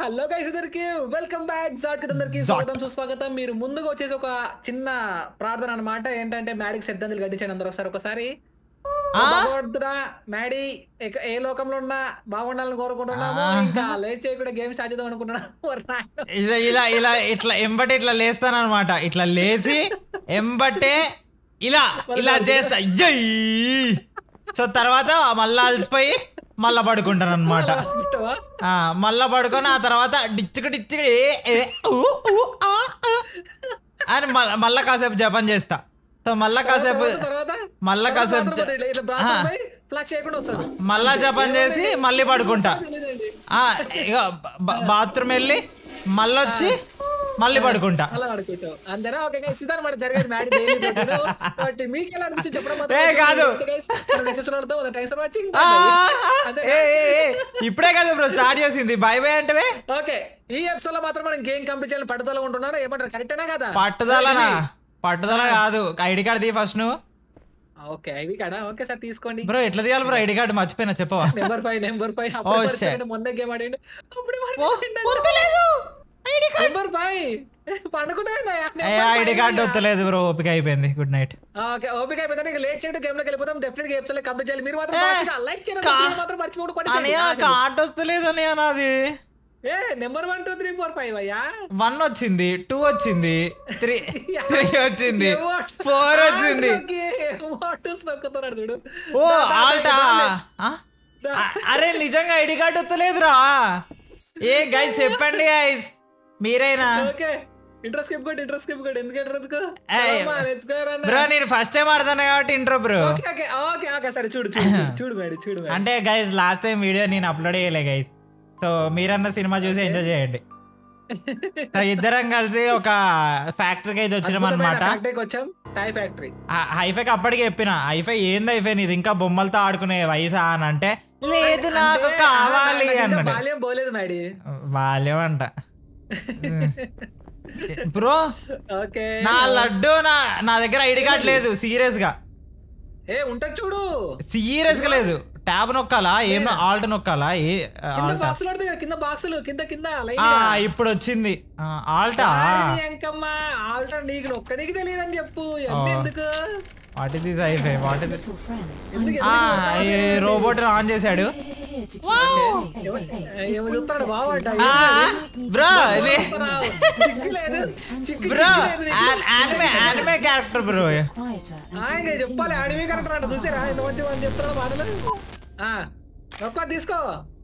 Hello guys అందరికి welcome back Zot కి అందరికి Zot. స్వాగతం సుస్వాగతం మీరు ముందుగా వచ్చేసి ఒక చిన్న ప్రార్థన అన్నమాట ఏంటంటే మ్యాడీకి శ్రద్ధాంజలి గట్టించండి అందరూ ఒకసారి ఒకసారి ఆ? భగవంతుడా మ్యాడీ ఎక- ఏ లోకంలో ఉన్నా బాగుండాలని కోరుకుంటున్నాము ఆ. ఇంకా లేట్ చేయకుండా గేమ్ స్టార్ట్ చేద్దాం అనుకుంటున్నాము ఓరి నాయనా. ఇలా ఇలా ఇలా ఇట్లా ఎంబటే ఇట్లా లేస్తానన్నమాట ఇట్లా లేచి ఎంబటే ఇలా ఇలా చేస్తా జై సో తర్వాత మళ్ళా అలసిపోయి మళ్ళా పడుకుంటాను అనమాట ఇష్టమా? మళ్ళా పడుకొని ఆ తర్వాత డిచ్చుకు డిచ్చుకు ఏ, ఏ, ఊ, ఊ, ఆ, ఆ అని మళ్ళా మళ్ళా కాసేపు జపం చేస్తా సో మళ్ళా కాసేపు తర్వాత- తర్వాత మళ్ళా తర్వాత కాసేపు మాత్రం పోతే ఇట్లా- ఇట్లా ప్రార్థన పోయి ఫ్లాష్ చేయకుండా వస్తాడు మళ్ళా జపం చేసి మళ్ళీ పడుకుంటా తెలీదండి. ఆ, ఇక బాత్రూమ్ వెళ్ళి మళ్ళీ వచ్చి మళ్ళీ పడుకుంటా అలా అనుకుంటాం అంతేనా ఓకే గైస్ ఇదని మన జరిగేది మ్యాడీ డైలీ కాబట్టి మీకు ఎలా అనిపించింది చెప్పడం మాత్రం ఏ, కాదు. ఓకే guys, మన next episode లో కలుద్దాం. Thanks for watching. ఆ, అంతే. ఏ, ఏ, ఏ, ఇప్పుడే కదా బ్రో స్టార్ట్ చేసింది బై బై అంటే ఓకే ఈ ఎపిసోడ్ లో మాత్రం మనం గేమ్ కంప్లీట్ చేయాలి పట్టుదల ఉంటున్నాను ఏమంటారు కరెక్టేనా కదా పట్టుదలనా పట్టుదల కాదు ఐడి కార్డ్ తీ ఫస్ట్ నువ్వు ఓకే ఐడి కాడా ఓకే సార్ తీసుకోండి బ్రో ఎట్లా తీయాలి బ్రో ఐడి కార్డు మర్చిపోయినా చెప్పవా number five number five Oh, shit. మొన్న గేమ్ ఆడిండు అప్పుడే వద్దలేదు నెంబర్ ఫైవ్ పండుకుంటా ఐడి కార్డు వద్దలేదు బ్రో ఓపిక అయిపోయింది గుడ్ నైట్ ఓకే ఓపిక అయిపోయింది ఇంకా లేట్ చేయడం గేమ్ లోకి వెళ్ళిపోతాం డెఫినెట్ గా ఎపిసోడ్ కంప్లీట్ చేయాలి మీరు మాత్రం ఏ, లైక్ చేయండి కా- subscribe మాత్రం మర్చిపోకుండా అనయ్య కార్డు వస్తలేదు అనయ్య నాది ఏ number one two three four five అయ్యా వన్ వచ్చింది టూ వచ్చింది త్రీ త్రీ వచ్చింది ఫోర్ వచ్చింది నొక్కుతున్నాడు చూడు ఓ దా, దా, ఆల్టా దా, ఆ? అ- అరే నిజంగా ఐడి కార్డు వస్తలేదురా ఏ గైస్ చెప్పండి గైస్ మీరైనా ఓకే ఇంట్రెస్ట్ స్కిప్ కొట్టి ఇంట్రెస్ట్ స్కిప్ కొట్టి ఎందుకు ఇంట్రెస్ట్ ఏయ్, బ్రో నేను ఫస్ట్ టైం ఆడుతాను కాబట్టి intro bro okay okay okay okay సరే చూడు చూడు చూడు, చూడు మేడం చూడు మేడం అంటే గైస్ లాస్ట్ టైం వీడియో నేను అప్లోడ్ చేయలే గైస్ సో మీరన్న సినిమా చూసి ఎంజాయ్ చేయండి సో ఇద్దరం కలిసి ఒక ఫ్యాక్టరీకి అయితే వచ్చినాం అనమాట ఫ్యాక్టరీకి వచ్చాం టై ఫ్యాక్టరీ హైఫైకి అప్పటికి చెప్పిన హైఫై ఏంది హైఫై నీది ఇంకా బొమ్మలతో ఆడుకునే వయసా అని అంటే లేదు నాకు కావాలి అన్నాడు బాల్యం పోలేదు మేడి బాల్యం అంట బ్రో ఓకే నా లడ్డు నా నా దగ్గర ఐడి కార్డ్ లేదు సీరియస్ గా ఏ ఉంటది చూడు సీరియస్ గా లేదు ట్యాబ్ నొక్కాలా ఏం ఆల్ట్ నొక్కాలా ఏ కింద ఆల్టా బాక్సులు పడతాయి కదా, కింద బాక్సులు కింద కింద లైన్ ఆ, ఇప్పుడు వచ్చింది ఆ, ఆల్టా అంకమ్మ ఆల్టర్ నీకు ఒక్కడికి తెలియదు అని చెప్పు ఇవన్నీ ఆ. ఎందుకు what is this hi fi what is ఎందుకు రోబోట్ ఆన్ చేశాడు ఏమో ఏమో చెప్తాడు బావంట బ్రో ఇది చిక్కులేదు చిక్కు బ్రో చిక్కు లేదు నీకు. యానిమే యానిమే క్యారెక్టర్ బ్రో ఆయన చెప్పాలి అడవి కరెక్ట్ అంట చూసారా ఎంత మంచి అని చెప్తాడు బాధలు ఆ ఒక్క తీసుకో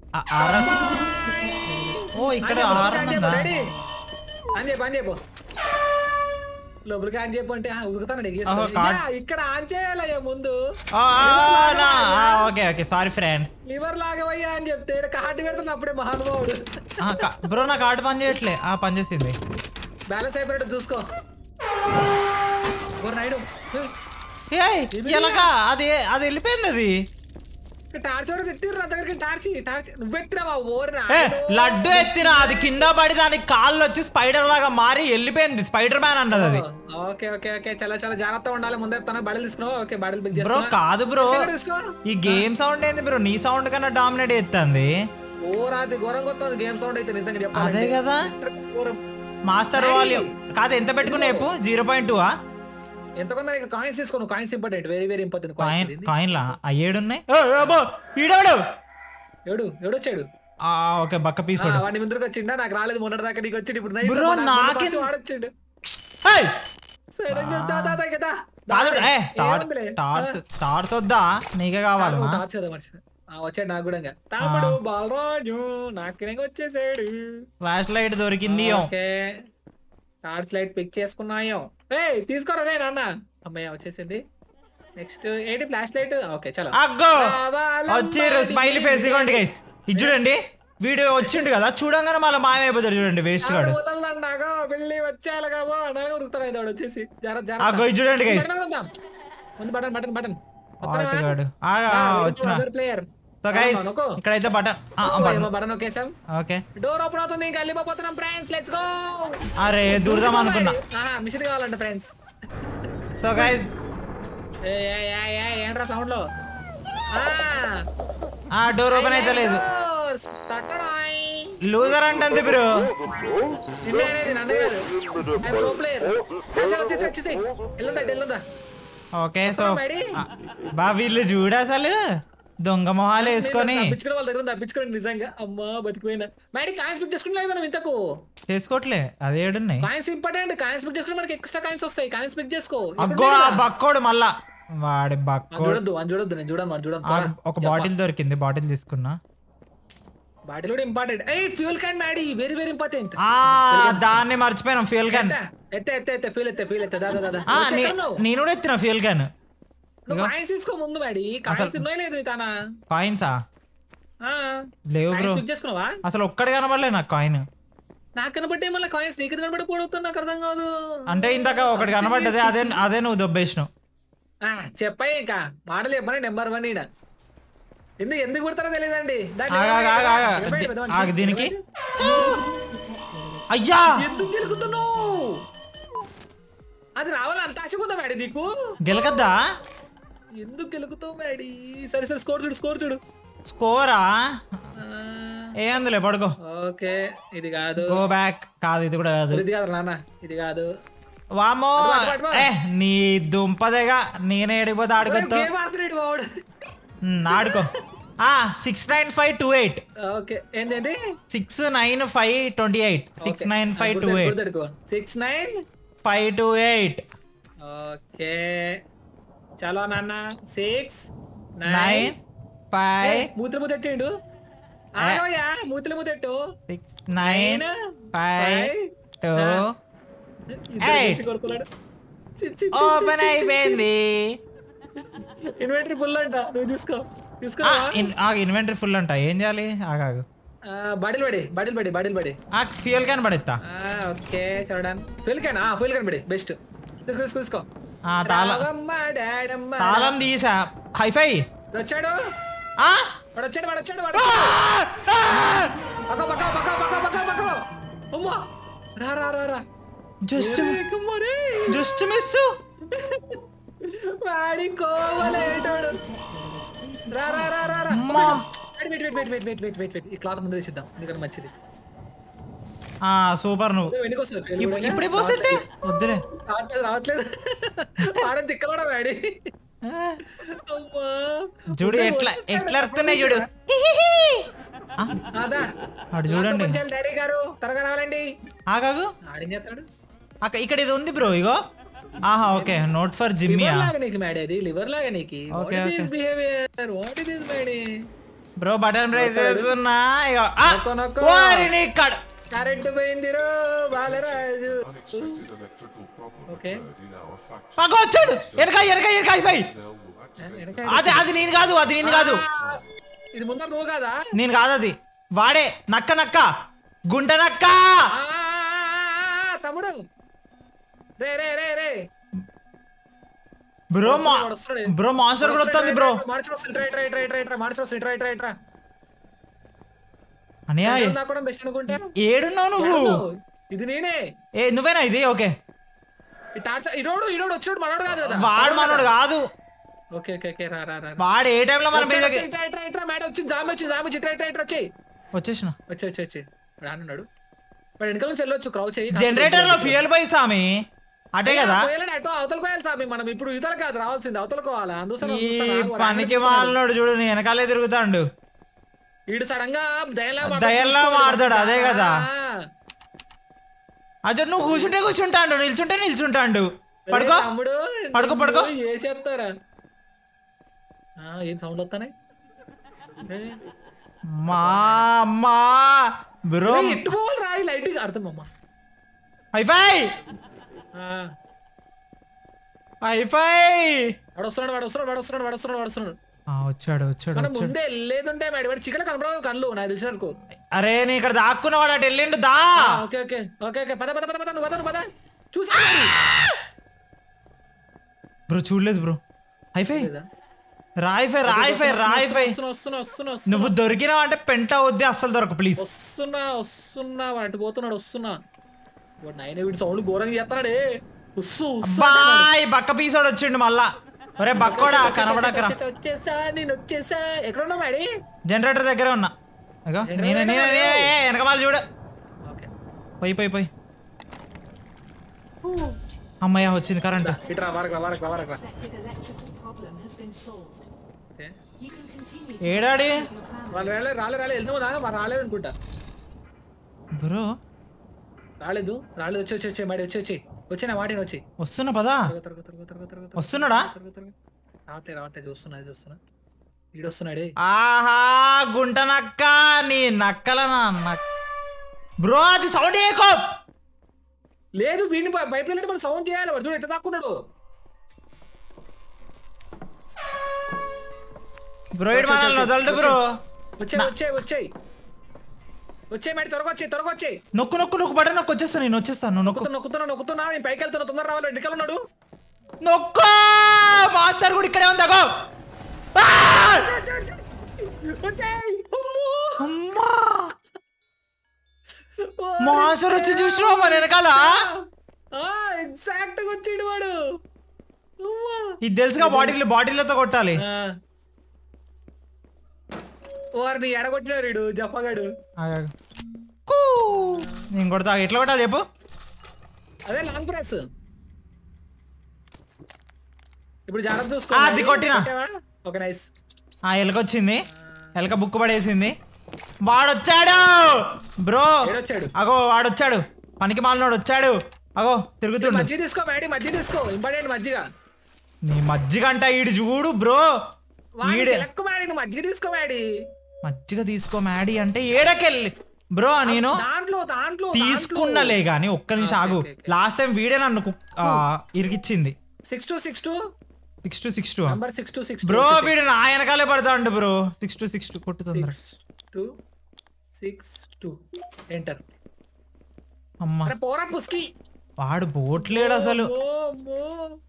ఓ ఇక్కడ అని చెప్పు, ఆరం అని చెప్పు, ఉందా రెడీ? అని చెప్పు అని చెప్పు లోపలికి ఆన్ చెప్పు అంటే ఆ, ఉరుకుతాను నీకు ఓహో, వేసుకో. కార్డ్. యా, ఇక్కడ ఆన్ చేయాలయ్యా ముందు okay okay sorry friends lever లాగవయ్యా అని చెప్తే ఈడ కార్డు పెడుతున్న అప్పుడే మహానుభావుడు బ్రో నా కార్డు పని చేయట్లే ఆ పని చేసింది బ్యాలెన్స్ అయిపోయినట్టు చూసుకో ఓ నాయుడు ఏయ్ ఎలాగా అది అది వెళ్ళిపోయింది అది టార్చ్ వరకు ఎత్తిర్రు నా దగ్గరికి టార్చ్ టార్చ్ నువ్వు ఎత్తినావా ఓరి ఏ నాయుడు. లడ్డు ఎత్తిన అది కింద పడి దానికి కాళ్ళు వచ్చి స్పైడర్ లాగా మారి వెళ్ళిపోయింది స్పైడర్ మ్యాన్ అన్నది అది ఓకే ఓకే ఓకే చాలా చాలా జాగ్రత్తగా ఉండాలి ముందే తన బడలు తీసుకున్నావు ఓకే బడలు బిగ్ బ్రో కాదు బ్రో తీసుకో ఈ గేమ్ సౌండ్ ఏంది బ్రో నీ సౌండ్ కన్నా డామినేట్ చేస్తుంది ఓ రాత్రి ఘోరంగా వస్తుంది గేమ్ సౌండ్ అయితే నిజంగా చెప్పాలంటే. అదే కదా ఘోరం. మాస్టర్ వాల్యూమ్ కాదు ఎంత పెట్టుకున్నా చెప్పు జీరో పాయింట్ టూ ఆ ఎంత కొంత ఇక్కడ కాయిన్స్ తీసుకోను coins important very very important coin coins coin లా ఆ ఏడున్నాయి ఈడవాడు ఎవడు ఎవడొచ్చాడు ఆ ఓకే బక్క పీస్ ఆ, వాడి ముందుకు వచ్చిండా నాకు రాలేదు మొన్నటి దాకా నీకు వచ్చి ఇప్పుడు nice. Bro, నాకు మొన్న నాకే- first వాడొచ్చాడు ఏయ్! సడన్ గా దా, దా, దా, ఇక దా. కాదు దా, ఏ తాడు ఏముందిలే. తాడు తాడు వద్దా నీకే కావాలి ఆ, టార్చ్ కదా మర్చిపోయా. ఆ, వచ్చాడు నాకు కూడా ఇంకా. తమ్ముడు బాలరాజు నాకు వచ్చేసాడు ఫ్లాష్ లైట్ దొరికింది ఓకే టార్చ్ లైట్ పిక్ చేసుకున్నాయో ఏ తీసుకోరా రే నాన్న అమ్మయ్య వచ్చేసింది నెక్స్ట్ ఏంటి ఫ్లాష్ లైట్ ఓకే చలో అగ్గో కావాలమ్మా వచ్చిర్రు స్మైల్ ఫేస్ ఇవ్వండి గైస్ ఇది చూడండి వీడియో వచ్చిండు కదా చూడంగానే మళ్ళీ మాయమైపోతాడు చూడండి వేస్ట్ గాడు వదలన్నాగా వెళ్ళి వచ్చేయాలిగా అనగా ఉరుకుతాడు అయితే వాడు వచ్చేసి జర జర అగ్గో ఇది చూడండి గైస్ బటన్ కొద్దాం. ముందు బటన్ బటన్ బటన్ ఆటగాడు ఆగా వచ్చిన ప్లేయర్ సో గైస్ ఇక్కడైతే బటన్ బటన్ బటన్ ఒకేసాం ఓకే డోర్ ఓపెన్ అవుతుంది ఇంకా వెళ్ళిపోతున్నాం ఫ్రెండ్స్ లెట్స్ గో అరే దూరదాం అనుకున్నా మిషన్ కావాలంట ఫ్రెండ్స్ సో గైస్ ఏంట్రా సౌండ్ లో ఆ డోర్ ఓపెన్ అయితే లేదు తట్టడాయ్ లూజర్ అంటే బ్రో నిన్నే అనేది నన్ను కాదు ఐ ప్రో ప్లేయర్ వచ్చేసి వచ్చేసి ఎల్లుందా ఎల్లుందా ఓకే సో వస్తావా డాడీ? బా వీళ్ళు చూడు అసలు దొంగ మొహాలు వేసుకొని తప్పించుకునే వాళ్ళ దగ్గర తప్పించుకోండి నిజంగా అమ్మా బతికిపోయినా మేడీ కాయిన్స్ బుక్ చేసుకుని మనం ఇంతకు చేసుకోవట్లే అదే ఏడున్నాయి కాయిన్స్ ఇంపార్టెంట్ కాయిన్స్ బుక్ చేసుకుని మనకి ఎక్స్ట్రా కాయిన్స్ వస్తాయి కాయిన్స్ బుక్ చేసుకో అగ్గో ఆ బక్కోడు మళ్ళా వాడి అది బక్కోడు చూడొద్దు అని చూడొద్దు నేను చూడను మనం చూడను ఆ, ఒక బాటిల్ దొరికింది బాటిల్ తీసుకున్నా బాటిల్ కూడా ఇంపార్టెంట్ ఏ fuel can Maddy very very important ఆ దాన్ని మర్చిపోయినాం ఫ్యూల్ క్యాన్ ఎత్తే ఎత్తే ఎత్తే ఫీల్ ఎత్తే ఫీల్ ఎత్తే దాదా దాదా ఆ, వచ్చే నీ- ఎక్కడ ఉన్నావు? నేను కూడా ఎత్తిన ఫ్యూల్ క్యాన్ నువ్వు కాయిన్స్ తీసుకో ముందు మ్యాడీ కాయిన్స్ ఉన్నాయి లేదు నీ తానా కాయిన్సా ఆ, లేవు బ్రో కాయిన్స్ బుక్ చేసుకున్నావా అసలు ఒక్కడి కనబడలే నాకు కాయిన్ నాకు కనబట్టే మళ్ళీ కాయిన్స్ నీకు కనబడిపోవడం నాకు అర్థం కాదు అంటే ఇందాక ఒకటి కనబడ్డది అదే అదే నువ్వు దొబ్బేసినావు ఆ, చెప్పాయి ఇంకా మాటలు చెప్పని నెంబర్ వన్ ఈడ ఎందుకు ఎందుకు పుడతారో తెలియదండి దాన్ని ఆగు, ఆగు, ఆగు, ఆగు. ఇవ్వండి, ఇవ్వండి, ఆగు, దీనికి ఇవ్వండి. అయ్యా ఎందుకు గెలుకుతున్నావు అది రావాలి అంత ఆశ ఉందా మేడం నీకు గెలకద్దా ఎందుకు గెలుకుతావు మేడి సరే సరే స్కోర్ చూడు స్కోర్ చూడు స్కోరా ఆ, ఏ అందులే పడుకో ఓకే ఇది కాదు గో బ్యాక్ కాదు ఇది కూడా కాదు ఇది కాదు నాన్న ఇది కాదు వామో అటు, అటు, అటు. ఏ నీ దుంపదేగా నేనే ఎడిపోతే ఆడుకోతో గేమ్ ఆడుతున్నాడు వాడు ఆడుకో ఆ six nine five two eight okay ఏంటండి six nine five twenty eight six nine five two eight six nine five two eight okay చలో నాన్న సిక్స్ నైన్ నైన్ ఫైవ్ మూతులు ముద్దెట్టిండు ఆగవయ్యా మూతులు ముద్దెట్టు six nine five two Eight. కొడుతున్నాడు open అయిపోయింది ఇన్వెంటరీ ఫుల్ అంట నువ్వు తీసుకో ఆ, తీసుకురా ఇన్- ఆ ఇన్వెంటరీ ఫుల్ అంట ఏం చేయాలి ఆగాగు బాటిల్ పడి బాటిల్ పడి బాటిల్ పడి ఆ ఫ్యూయల్ క్యాన్ పడేస్తా ఓకే చూడడానికి ఫుల్ క్యాన్ ఫుల్ క్యాన్ పడి బెస్ట్ తీసుకో తీసుకో తీసుకో ఆ తాళం రావమ్మ, డాడమ్మ. తాళం తీసా హైఫై వచ్చాడు ఆ వాడు వచ్చాడు వాడు వచ్చాడు వాడు ఆ! ఆ! పక్క పక్క పక్క పక్క పక్క పక్క అమ్మా రా రా రా రా జస్ట్ ఏరే, కుమ్మరే. జస్ట్ మిస్ వాడి కోవలేటాడు రా రా రా రా రా అమ్మా. Wait wait wait wait wait wait wait wait ఈ క్లాత్ ముందు వేసిద్దాం ఎందుకంటే మంచిది ఆ సూపర్ నువ్వు వెనుక వస్తుంది పేరు ఇప్పు- కూడా. ఇప్పుడే పోసేస్తే వద్దులే రావట్లేదు రావట్లేదు వాడని తిక్కలడా వాడి అమ్మా చూడు ఎట్లా ఎట్లా అరుతున్నాయి చూడు ఆ, అదా అటు చూడండి డాడీ గారు త్వరగా రావాలండి ఆగాగు ఆడేం చేస్తాడు అక్క ఇక్కడ ఇది ఉంది బ్రో ఇగో ఆహా ఓకే నోట్ ఫర్ జిమ్మియా లివర్ లాగా నీకు మ్యాడీ అది లివర్ లాగా నీకు what Okay, is this behaviour what is this Maddy bro button press చేస్తున్నా ఇగో ఆ, నొక్కు, నొక్కు. ఓరి నీ కడ కరెంట్ పోయింది రో బాలరాజు ఓకే పక్క వచ్చాడు ఎనక ఎనక ఎనక హైఫై అది అది నేను కాదు అది నేను కాదు ఇది ముందర నువ్వు కాదా నేను కాదు అది వాడే నక్క నక్క గుంట నక్క ఆ, ఆ, ఆ, తమ్ముడు రే రే రే రే బ్రో మా వాడు వస్తున్నాడు. బ్రో మాన్స్టర్ కూడా వస్తుంది బ్రో మార్చి వస్తుంది try try try try try మార్చి వస్తుంది ట్రై ట్రై ట్రై అనియా నాకు కూడా బెస్ట్ అనుకుంటా ఏడున్నావు నువ్వు ఇది నేనే ఏ నువ్వేనా ఇది ఓకే ఈ టార్చర్ ఇడోడు ఇడోడు వచ్చాడు మనోడు కాదు కదా వాడు మనోడు కాదు ఓకే ఓకే ఓకే రా రా రా వాడు ఏ టైంలో మన మీద try try try try madam వచ్చి జామ్ వచ్చి జామ్ వచ్చి ట్రై ట్రై ట్రై వచ్చి వచ్చేసిన వచ్చి వచ్చి వచ్చి రానున్నాడు వాడు వెనకాల నుంచి వెళ్ళొచ్చు క్రౌచ్ చేయి జనరేటర్ లో ఫ్యూయల్ పై సామి అటే కదా పోయాలని అటు అవతలకు పోయాలి సామి మనం ఇప్పుడు ఇతర కాదు రావాల్సింది అవతలకు పోవాలా అందుకోసం ఈ చూస్తాను, ఆగు, వాడు పనికి ఆగలేదు. మాలినోడు చూడు నీ వెనకాలే తిరుగుతాండు వీడు సడన్ గా దయలా దయల్లా మారతాడు, అదే కదా. అదే నువ్వు కూర్చుంటే కూర్చుంటాడు నిల్చుంటే నిల్చుంటాడు పడుకో తమ్ముడు పడుకో, పడుకో. ఏ చేస్తారా ఏం సౌండ్ వస్తానే మా అమ్మా బ్రో ఎట్టు పోవాలి రా ఈ లైట్ అర్థం అమ్మా హైఫై ఆ, హైఫై వాడు వస్తున్నాడు వాడు వస్తున్నాడు వాడు వస్తున్నాడు వాడు వస్తున్నాడు వాడు వస్తున్నాడు ఆ, వచ్చాడు వచ్చాడు మనం వచ్చాడు ముందే వెళ్ళేదుంటే మేడం వాడు చికెన్ కనపడవు కళ్ళు నాకు తెలిసిన వరకు అరే నీ ఇక్కడ దాక్కున్నవాడు అటు వెళ్ళిండు దా ఓకే ఓకే ఓకే ఓకే పద పద పద పద నువ్వు పద నువ్వు పద చూసి బ్రో చూడలేదు బ్రో హైఫై రాయిఫై రాయిఫై రాయిఫై వస్తున్నా వస్తున్నా వస్తున్నా వస్తున్నా నువ్వు దొరికినావు అంటే పెంట వద్దే అస్సలు దొరక ప్లీజ్ వస్తున్నా వస్తున్నా వాడు అటు పోతున్నాడు వస్తున్నా వాడు నైన్ వీడి సౌండ్ ఘోరంగా చేస్తున్నాడే ఉస్సు ఉస్సు బాయ్ బక్క పీసోడు వచ్చిండు మళ్ళా ఒరే బక్కోడా కనబడకరా వచ్చేసా, వచ్చేసా నేను వచ్చేసా ఎక్కడ ఉన్నావు మేడి జనరేటర్ దగ్గరే ఉన్నా అగో నేనే నేనే నేనే ఏ, వెనకమాల చూడు ఓకే పోయి పోయి పోయి అమ్మయ్య వచ్చింది కరెంట్ ఇట్రా వరకు వరకు వరకు Suspected electrical problem has been solved. Okay You can continue ఏడాడి వాళ్ళు రాలే రాలే రాలే వెళ్తాము దా మరి రాలేదు అనుకుంటా బ్రో రాలేదు రాలేదు వచ్చి వచ్చి వచ్చి మరి వచ్చి వచ్చి వచ్చిన వాటిని వచ్చి వస్తున్నా పదా తరగ తరగ తరగ తరగ తరగ తరగ వస్తున్నాడా తరగ తరగ రావట్లే రావట్లే చూస్తున్నా చూస్తున్నా ఈడొస్తున్నాడే ఆహా గుంట నక్క నీ నక్కల నా నక్క బ్రో అది సౌండ్ ఏకో లేదు వీడిని బయట వెళ్ళి మనం సౌండ్ చేయాలి వాడు చూడు ఎట్లా దాక్కున్నాడు బ్రో ఇటు మనల్ని వదలడు బ్రో వచ్చే వచ్చే వచ్చేయి వచ్చే మరి త్వరగా వచ్చేయి త్వరగా వచ్చేయి నొక్కు నొక్కు నొక్కు బట్ట నొక్కు వచ్చేస్తాను నేను వచ్చేస్తాను నువ్వు నొక్కు నొక్కుతున్నా నొక్కుతున్నా నొక్కుతున్నా నేను పైకి వెళ్తున్నా తొందర రావాలి ఎన్నికలు ఉన్నాడు నొక్కు మాస్టర్ కూడా ఇక్కడే ఉంది అగో ఆ! వచ్చేయ్. అమ్మో. అమ్మా మాస్టర్ వచ్చి చూసినావా మరి వెనకాల ఆ ఎగ్జాక్ట్ గా వచ్చాడు వాడు అమ్మా. ఇది తెలుసుగా బాటిల్ బాటిల్లతో కొట్టాలి ఆ. వారిని ఎడగొట్టినారు వీడు జప్పగాడు ఆగు. కూ. నేను కొడతా ఎట్లా కొట్టాలి చెప్పు అదే లాంగ్ ప్రెస్ ఇప్పుడు జాగ్రత్త చూసుకో ఆ, అది కొట్టినా. ఓకే నైస్ ఆ ఎలక వచ్చింది ఎలక బుక్ పడేసింది వాడొచ్చాడు బ్రో ఏడొచ్చాడు? అగో వాడొచ్చాడు పనికి మాలినోడు వచ్చాడు అగో తిరుగుతుండు మజ్జి తీసుకో మేడి మజ్జి తీసుకో ఇంపార్టెంట్ మజ్జిగ నీ మజ్జిగంట ఈడు చూడు బ్రో వాడికి ఈడే లెక్క మేడి నువ్వు మజ్జిగ తీసుకో మేడి మజ్జిగ తీసుకో మ్యాడీ అంటే ఏడకెళ్ళి బ్రో నేను దాంట్లో దాంట్లో తీసుకున్నలే గాని ఒక్క నిమిషం ఆగు ఓకే, ఓకే. లాస్ట్ టైం వీడే నన్ను కుక్- ఆ, ఇరికిచ్చింది six two six two six two six two number six two six bro వీడు నా వెనకాలే పడతా ఉండు bro six two six two కొట్టు తొందర టూ సిక్స్ టూ ఎంటర్ అమ్మా అరే పోరా పుస్కి వాడు బోట్లేడు అసలు ఓ, ఓ.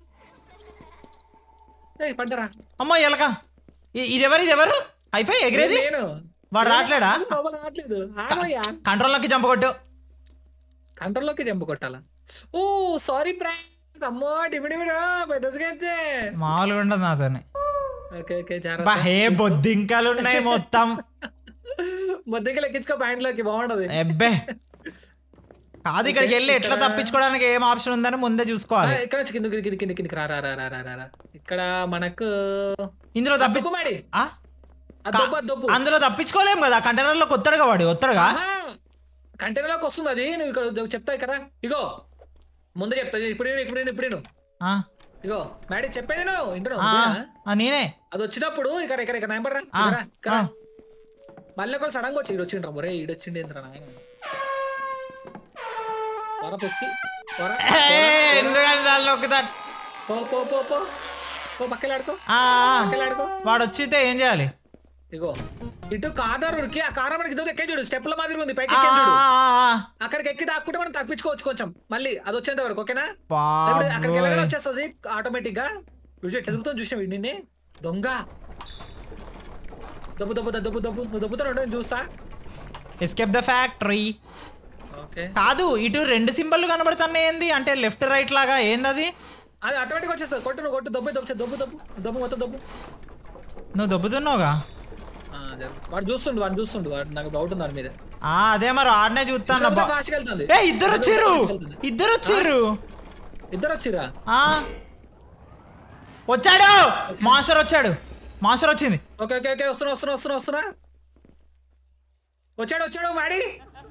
ఏయ్ పడ్డరా అమ్మా ఎలక ఇ- ఇది ఎవరు ఇది ఎవరు హైఫై ఎగిరేది నేను వాడు రావట్లేడా లోపల రావట్లేదు ఆగోయ్యా కంట్రోల్లోకి జంప కొట్టు కంట్రోల్లోకి జంపు కొట్టాలా ఓ సారీ ప్రాంక్ అమ్మో డిమిడిమిడు పెద్దదిగా మామూలుగా ఉండదు నాతోనే ఓకే ఓకే బా జాగ్రత్త హే బొద్దింకలు ఉన్నాయి మొత్తం మొద్దకి లెక్కించుకో పాయింట్ లోకి బాగుంటది ఎబ్బే కాదు ఇక్కడికి వెళ్ళి ఎట్లా తప్పించుకోవడానికి ఏం ఆప్షన్ ఉందని ముందే ఆ, చూసుకోవాలి ఇక్కడ నుంచి కింద కింద కింద కిందకి రా రా రా రా రా రా రా ఇక్కడ మనకు ఇందులో తప్పి దొబ్బు మాడి ఆ? ఆ దొబ్బు ఆ దొబ్బు అందులో తప్పించుకోలేం కదా కంటైనర్ లో కొత్తడుగా వాడు ఒత్తడుగా కంటైనర్ లోకి వస్తుంది అది నువ్వు ఇక్కడ చెప్తా ఇక్కడ ఇగో ముందు చెప్తా ఇప్పుడు నేను, ఇప్పుడు నేను, ఇప్పుడు నేను. ఆ, ఇగో మేడం చెప్పేది నువ్వు ఇంటర్ ఆ, ఆ, నేనే అది వచ్చినప్పుడు ఇక్కడ ఇక్కడ ఇక్కడ నెంబర్ రా ఆ, ఇక్కడ రా, ఇక్కడ రా. ఆ. మళ్ళీ ఒకళ్ళు సడన్ గా వచ్చి ఈడు వచ్చిండ్రా ఒరే ఈడు వచ్చిండి ఏంద్రా నాయన పొర పుస్కి పొర ఏ, ఎందుకని దాన్ని నొక్కుతాను పో పో పో పో పో పక్కన ఆడుకో ఆ, ఆ. పక్కన ఆడుకో వాడు వచ్చితే ఏం చేయాలి ఇగో ఇటు కార్నర్ ఉరికి ఆ కార్నర్ మనకి ఇదో ఎక్కే చూడు స్టెప్ల మాదిరి ఉంది పైకి ఆ, ఎక్కే చూడు ఆ, ఆ, అక్కడికి ఎక్కి దాక్కుంటే మనం తప్పించుకోవచ్చు కొంచెం మళ్ళీ అది వచ్చేంత వరకు ఓకేనా ఆ. ఇప్పుడు అక్కడికి వెళ్ళగానే బాబోయ్. వచ్చేస్తుంది ఆటోమేటిక్ గా చూసి ఎట్లా తిరుగుతాం చూసిన నిన్నే దొంగ దబ్బు దబ్బు దబ్బు దబ్బు నువ్వు దబ్బుతావు నేను చూస్తా ఎస్కేప్ ద ఫ్యాక్టరీ ఓకే కాదు ఇటు రెండు సింబల్ కనబడుతున్నాయి ఏంది అంటే లెఫ్ట్ రైట్ లాగా ఏంది అది అది ఆటోమేటిక్ వచ్చేస్తుంది కొట్టు నువ్వు కొట్టు దబ్బు దబ్బు దబ్బు దబ్బు దబ్బు మొత్తం దబ్బు నువ్వు దొబ్బుతున్నావుగా ఆ, అదే. వాడు చూస్తుండు వాడు చూస్తుండు వాడు నాకు డౌట్ ఉంది వాడి మీద ఆ అదే మరి ఆడనే చూస్తాను ఇంకా fast గా వెళ్తుంది ఏ ఇద్దరు వచ్చిర్రు ఇద్దరు వచ్చిర్రు ఇద్దరు వచ్చిరా ఆ వచ్చాడు మాస్టర్ వచ్చాడు మాస్టర్ వచ్చింది ఓకే ఓకే ఓకే వస్తున్నా వస్తున్నా వస్తున్నా వస్తున్నా వచ్చాడు వచ్చాడు మాడి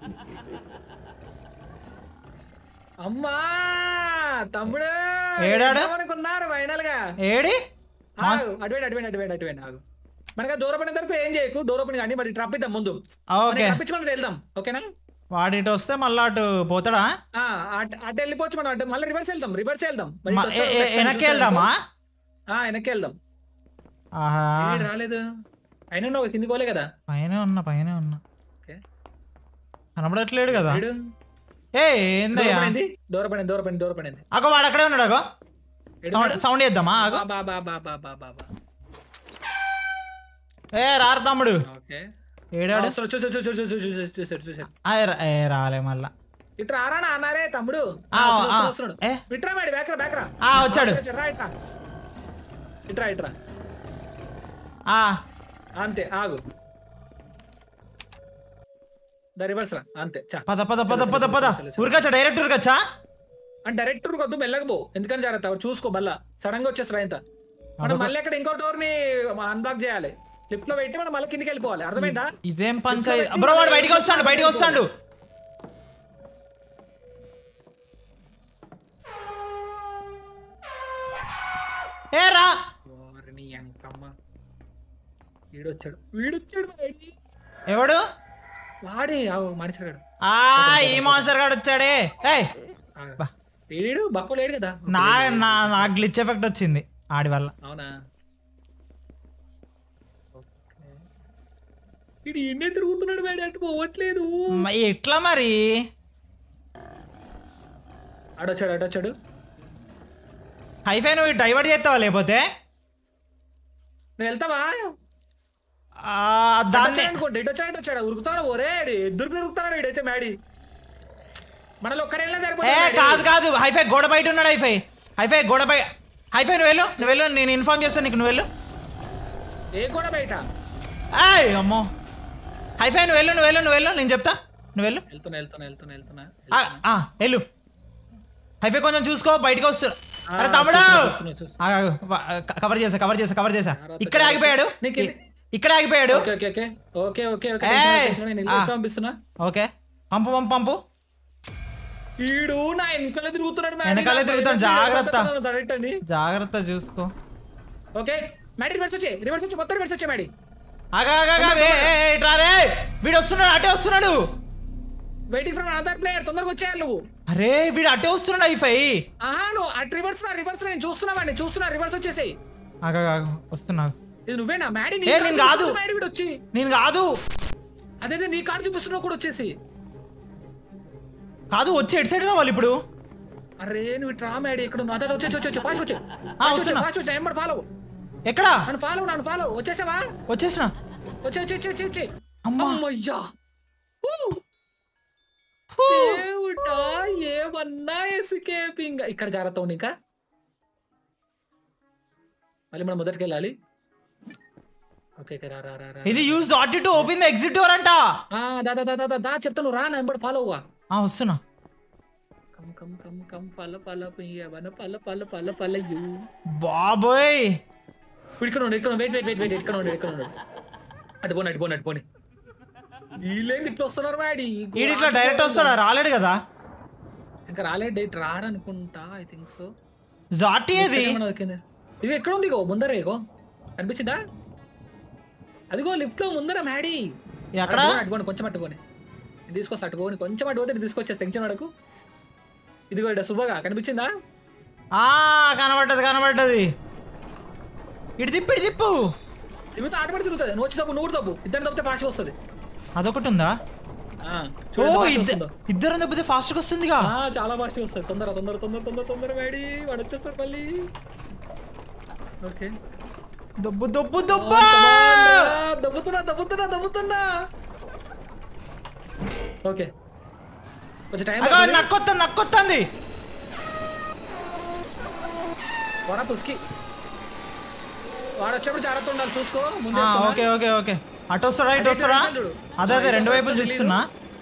అమ్మా తమ్ముడు ఏడాడు? అనుకున్నారు ఫైనల్ గా ఏడి ఆగు, అటువైండి అటువైండి అటువైండి అటువైండి ఆగు మనకి దూరం పడిన వరకు ఏం చేయకు దూరం పడి కానీ మరి ట్రప్పిద్దాం ముందు ఆ, ఓకే తప్పించుకొని వెళ్దాం ఓకేనా వాడు ఇటు వస్తే మళ్ళీ అటు పోతాడా ఆ, అటు అటు వెళ్ళిపోవచ్చు మనం అటు మళ్ళీ రివర్స్ వెళ్దాం రివర్స్ వెళ్దాం మరి మ- ఇటు ఏ- వచ్చాక ఏ- next time వెనక్కి చూస్తాను. వెళ్దామా ఆ, వెనక్కి వెళ్దాం ఆహా ఏడు రాలేదు అయినా నువ్వు కిందికి పోలే కదా పైన ఉన్నా పైన ఉన్నా ఓకే కనబడట్లేడు కదా ఏడు ఏ ఏందయ్యా దూరపడింది దూరపడింది దూరపడింది దూరపడింది అగో వాడు అక్కడే ఉన్నాడు అగో ఏడు సౌండ్- మేడం? సౌండ్ చేద్దామా అగో బా బా బా బా బా బా బా ఏ రారు తమ్ముడు ఓకే ఏడాడు చూసాడు చూసాడు చూసాడు చూసాడు చూసాడు చూసాడు చూసాడు ఆ, ఏ రా- ఏ రాలే మళ్ళా ఇట్లా రారా అన్నారే తమ్ముడు ఆ, ఆ, వస్తున్నాడు, ఆ. వస్తున్నాడు, ఏ? వస్తున్నాడు ఇట్రా మేడి బ్యాక్రా బ్యాక్రా ఆ, వచ్చాడు. రా ఇట్రా ఇట్రా ఇట్రా ఆ అంతే ఆగు ద రివర్స్ రా అంతే చా పద పద పద పద పద ఉరకచ్చా డైరెక్ట్ ఉరకచ్చా అండ్ డైరెక్ట్ కొద్దు మెల్లగా పో ఎందుకని జాగ్రత్త చూసుకో మళ్ళా సడన్ గా వచ్చేస్తారు ఇంత మనం అదొక- మళ్ళీ అక్కడ ఇంకో డోర్ ని అన్బ్లాక్ చేయాలి లిఫ్ట్ లో పెట్టి మనం మళ్ళీ కిందికి వెళ్ళిపోవాలి అర్థమైందా ఇదేం పంచాయతీ బ్రో వాడు బయటికి వస్తాడు బయటికి వస్తాడు ఏ రా ఓరిని ఎంకమ్మ వీడొచ్చాడు వీడొచ్చాడు బయటికి. ఎవడు వాడే ఆగు మనిషి గాడు ఆ ఈ మాన్స్టర్ గాడు వచ్చాడే ఏయ్ బా. వీడు బక్కు లేడు కదా నా నా నా గ్లిచ్ ఎఫెక్ట్ వచ్చింది ఆడి వల్ల అవునా ఓకే. వీడు ఎన్నే తిరుగుతున్నాడు మేడం అటు పోవట్లేదు మ- ఎట్లా మరి ఆడొచ్చాడు ఆడొచ్చాడు హైఫై నువ్వు డైవర్ట్ చేస్తావా లేకపోతే నువ్వు వెళ్తావా ఆ, దాన్ని అనుకోండి ఇటు వచ్చాడు ఇటు వచ్చాడు ఉరుకుతాడు ఓరే ఇద్దరు ఉరుకుతాడు వీడైతే మ్యాడీ మనలో ఒక్కరెళ్ళినా ఏ సరిపోతుంది కాదు కాదు హైఫై గోడ బయట ఉన్నాడు హైఫై హైఫై గోడ బయట హైఫై నువ్వు వెళ్ళు నువ్వు వెళ్ళు నేను ఇన్ఫార్మ్ చేస్తాను నీకు నువ్వు వెళ్ళు ఏ కూడా బయట ఏయ్ అమ్మో హైఫై నువ్వు వెళ్ళు నువ్వు వెళ్ళు నువ్వు వెళ్ళు నేను చెప్తా నువ్వు వెళ్ళు వెళ్తున్నా వెళ్తున్నా వెళ్తున్నా వెళ్తున్నా ఆ, ఆ, వెళ్ళు హైఫై కొంచెం చూసుకో బయటకు వస్తు అరే తమ్ముడు చూస్తున్నా, చూస్తున్నా. ఆగు, ఆగు. వా- క- కవర్ చేసా కవర్ చేసా కవర్ చేసా ఇక్కడే ఆగిపోయాడు నీకు ఇది- ఇక్కడే ఆగిపోయాడు okay okay okay okay okay okay ఏయ్! టెన్షన్ టెన్షన్ నేను ఆ. ఇల్లు పంపిస్తున్నా ఓకే పంపు పంపు పంపు వీడు నా వెనకాలే తిరుగుతున్నాడు మ్యాడీ. వెనకాలే నా తిరుగుతాడు, బయట జాగ్రత్త. తిరుగుతున్నాడు డైరెక్ట్ అని జాగ్రత్త చూసుకో ఓకే మ్యాడీ రివర్స్ వచ్చే రివర్స్ వచ్చి మొత్తం రివర్స్ వచ్చే మ్యాడీ ఆగా ఆగా ఆగా, ఏ, ఏ, ఏ, ఇట్రా రే వీడు వస్తున్నాడు అటే వస్తున్నాడు వెయిటింగ్ ఫ్రమ్ అనదర్ ప్లేయర్ తొందరగా వచ్చేయాలి నువ్వు అరే వీడు అటే వస్తున్నాడు హైఫై ఆహా నువ్వు అటు రివర్స్ రా రివర్స్ నేను చూస్తున్నా వాడిని చూస్తున్నా రివర్స్ వచ్చేసేయ్ ఆగా ఆగా, వస్తున్నా ఇది నువ్వేనా మ్యాడీ ఏ, నేను కాదు. మ్యాడీ వీడు వచ్చి నేను కాదు అదే అదే నీ కారు చూపిస్తున్నావు కూడా వచ్చేసి కాదు వచ్చి ఎటు సైడ్ వాళ్ళు ఇప్పుడు అరే నువ్వు ట్రా మ్యాడీ ఇక్కడ నువ్వు అదే వచ్చే వచ్చే వచ్చే ఫాస్ట్ వచ్చే ఆ, వస్తున్నా. ఫాస్ట్ వచ్చే నెంబర్ ఫాలో ఎక్కడా నన్ను ఫాలో నన్ను ఫాలో వచ్చేసావా వచ్చేసిన వచ్చే వచ్చే వచ్చే వచ్చే వచ్చే అమ్మా. అమ్మయ్యా ఊ. దేవుడా ఏమన్నా ఎస్కేపింగ్ ఇక్కడ జాగ్రత్త ఉండి ఇంకా మళ్ళీ మనం మొదటికి వెళ్ళాలి ఓకే ఓకే, రా రా రా రా ఇది use it to open the exit door అంట ఆ, దా దా దా దా, దా దా చెప్తాను రా నెంబర్ ఫాలో అవ్వా ఆ వస్తున్నా కమ్ కమ్ కమ్ కమ్ పల్ల పల్ల పయ్యవన పల్ల పల్ల పల్ల పల్ల యూ బాబోయ్ ఇక్కడ ఉండు ఇక్కడ వెయిట్ వెయిట్ వెయిట్ వెయిట్ ఇక్కడ ఉండు ఇక్కడ ఉండు అటు పోని అటు పోని అటు పోని వీళ్ళేంది ఇట్లా వస్తున్నారు వాడి ఈడు ఇట్లా డైరెక్ట్ వస్తాడా రాలేడు కదా ఇంకా రాలేదు డేట్ రారనుకుంటా ఐ థింక్ సో జాటి ఏది ఇది ఎక్కడ ఉంది ఇగో ముందర ఇగో కనిపించిందా అదిగో లిఫ్ట్ లో ముందర మ్యాడీ ఎక్కడ? అటుకోండి కొంచెం అట్టుకోని నేను తీసుకొస్తా అట్టుకోని కొంచెం అటు పోతే తీసుకొచ్చేస్తా టెన్షన్ అడకు ఇదిగో ఇక్కడ శుభగా కనిపించిందా ఆ కనబడ్డది కనబడ్డది ఇటు తిప్పు ఇటు తిప్పు తిరుగుతా ఆటపడి తిరుగుతుంది నువ్వు వచ్చి తప్పు నువ్వు కూడా తప్పు ఇద్దరు తప్పితే ఫాస్ట్ వస్తుంది అదొకటి ఉందా ఆ, ఓ చూడు ఎంత fast ఇద్దరు వస్తుందో. ఇద్దరు తప్పితే ఫాస్ట్ గా వస్తుందిగా ఆ, చాలా ఫాస్ట్ వస్తుంది తొందర తొందర తొందర తొందర తొందర మ్యాడీ వాడు వచ్చేస్తాడు మళ్ళీ ఓకే దబ్బు దబ్బు దబ్బా దబ్బుతున్నా దబ్బుతున్నా దబ్బుతున్నా ఓకే కొంచెం టైం అగో నక్కొత్త నక్కొత్తంది వరా పుస్కి వాడు వచ్చేప్పుడు జాగ్రత్త ఉండాలి చూసుకో ముందు ఆ, ఓకే ఓకే ఓకే అటు వస్తాడా ఇటు వస్తాడా అదే అదే రెండు వైపులు చూస్తున్నా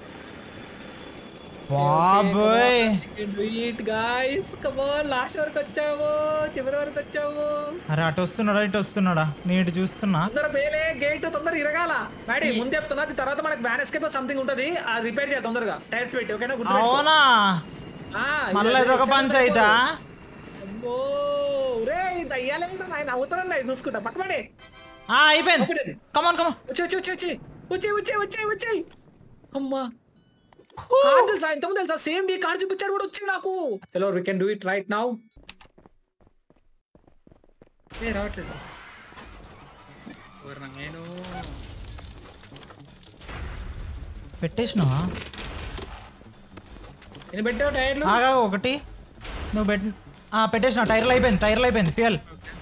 బాబోయ్ ఇట్ గాయ్స్ కమోన్ లాస్ట్ వరకు వచ్చాము చివరి వరకు వచ్చాము అరే అటు వస్తున్నాడా ఇటు వస్తున్నాడా నేను ఇటు చూస్తున్నా తొందర పేలే గేట్ తొందర ఇరగాల మేడం ముందు చెప్తున్నా అది తర్వాత మనకి బ్యాన్ ఎస్కేప్ సంథింగ్ ఉంటది అది రిపేర్ చేయాలి తొందరగా టైర్స్ పెట్టి ఓకేనా గుర్తుపెట్టుకో. అవునా ఆ, మళ్ళీ ఇది ఇదొక ఎక్సెల్ పంచాయితా అమ్మో రే ఇది అయ్యాలి ఆయన అవుతున్నాయి చూసుకుంటా పక్కపడే ఆ అయిపోయింది అయిపోయింది. కమాన్ కమాన్ వచ్చి వచ్చి వచ్చి వచ్చి వచ్చి వచ్చి వచ్చి వచ్చి అమ్మా కార్ తెలుసా ఇంతకుముందు తెలుసా సేమ్ నీ కార్ చూపించాడు కూడా వచ్చి నాకు చలో we can do it right now ఏ రావట్లేదు ఎవరు నేను పెట్టేసినావా నేను పెట్టావు టైర్లు ఆగా ఒకటి నువ్వు పెట్ ఆ పెట్టేసిన టైర్లు అయిపోయింది టైర్లు అయిపోయింది ఫ్యూయల్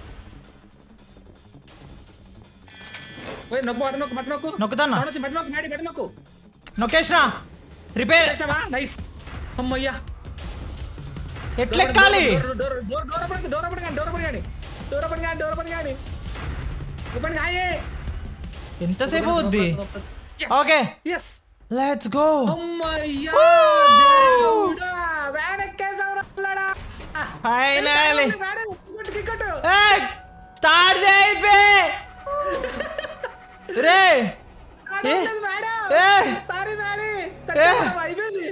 ఓయ్, నొక్కు బటన్ నొక్కు బటన్ నొక్కు నొక్కుతానా? సౌండ్ వచ్చి బటన్ నొక్కు మ్యాడీ బటన్ నొక్కు నొక్కేసిన రిపేర్ చేసావా నైస్ అమ్మయ్యా ఎట్లెక్కాలి door door door door open door open కానీ డోర్ ఓపెన్ కానీ డోర్ ఓపెన్ కానీ డోర్ ఓపెన్ కానీ ఓపెన్ కాయే ఎంతసేపు అవుద్ది ఓకే ఎస్ లెట్స్ గో అమ్మయ్యా Woo! దేవుడా, వ్యాన్ ఎక్కేసావురా పిల్లడా. Finally van ticket, ticket. Start చేయిపే రే స్టార్ట్ ఏ? అవ్వలేదు వ్యాన్. ఏ? Sorry van. తట్టేసాం, అయిపోయింది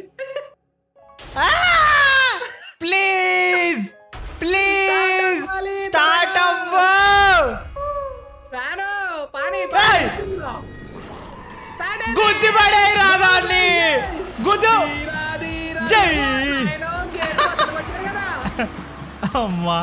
ప్లీజ్ ప్లీజ్ అవ్వాలి, స్టార్ట్ త్వరగా. అవ్వు వ్యాన్ పానీ ఏయ్! స్టార్ట్ అయింది. గుజ్జి పడే రాదాన్ని గుజ్జు ధీరా, ధీరా, జై. ఆయన గేట్ పక్కన పెట్టారు కదా. అమ్మా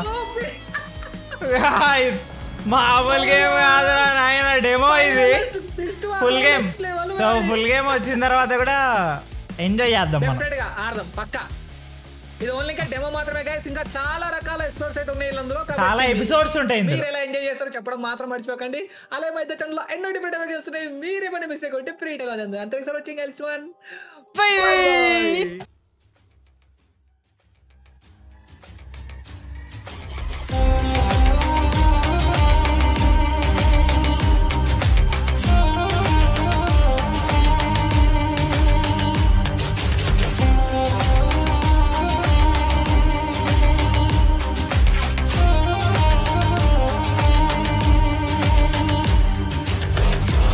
Guys, మామూలు గేమ్ కాదురా నాయన డెమో ఇది Twist ఫుల్ వల్ల గేమ్ next level సో మరి. ఫుల్ గేమ్ వచ్చిన తర్వాత కూడా ఎంజాయ్ చేద్దాం మనం Definitely గా ఆడదాం పక్క ఇది ఓన్లీ ఇంకా డెమో మాత్రమే గైస్ ఇంకా చాలా రకాల ఎపిసోడ్స్ అయితే ఉన్నాయి అందులో కాబట్టి చాలా మీ- ఎపిసోడ్స్ ఉంటాయి ఇందులో మీరు ఎలా ఎంజాయ్ చేస్తారో చెప్పడం మాత్రం మర్చిపోకండి అలాగే మధ్య ఛానల్లో ఎన్నో డిఫరెంట్ వస్తున్నాయి మీరు ఏమైనా మిస్ అయ్యి ప్రీట్ అంతే సార్ వచ్చింగ్ ఎల్స్ వన్ Bye.